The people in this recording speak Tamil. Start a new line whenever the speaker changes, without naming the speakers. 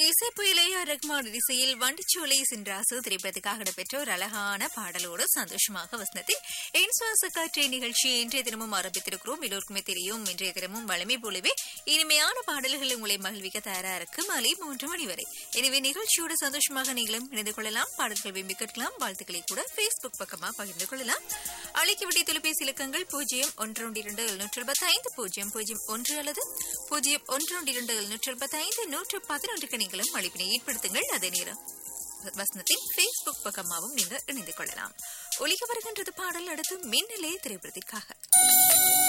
இசை புயலையா ரஹ்மான் இசையில் வண்டிச்சோலை சின்ராசு திரைப்படத்துக்காக இடம்பெற்ற ஒரு அழகான பாடலோடு சந்தோஷமாக வசனத்தில் என் சுவாச காற்றை நிகழ்ச்சி இன்றைய தினமும் ஆரம்பித்திருக்கிறோம் எல்லோருக்குமே தெரியும் இன்றைய தினமும் வளமை போலவே இனிமையான பாடல்கள் உங்களை மகிழ்விக்க தயாரா இருக்கு மாலை மூன்று மணி வரை எனவே நிகழ்ச்சியோடு சந்தோஷமாக நீங்களும் இணைந்து கொள்ளலாம் பாடல்கள் விரும்பி கேட்கலாம் வாழ்த்துக்களை கூட பேஸ்புக் பக்கமா பகிர்ந்து கொள்ளலாம் அழைக்க வேண்டிய தொலைபேசி இலக்கங்கள் பூஜ்ஜியம் ஒன்று ஒன்று இரண்டு எழுநூற்று இருபத்தி ஐந்து பூஜ்ஜியம் பூஜ்ஜியம் ஒன்று அல்லது பூஜ்ஜியம் ஒன்று ஒன்று இரண்டு எழுநூற்று இருபத்தி ஐந்து நூற்று பதினொன்றுக்கு நீங்களும் அழைப்பினை ஏற்படுத்துங்கள் அதே நேரம் வசனத்தின் பேஸ்புக் பக்கமாகவும் நீங்க இணைந்து கொள்ளலாம் ஒலிக்க வருகின்றது பாடல் அடுத்து மின்னலே திரைப்படத்திற்காக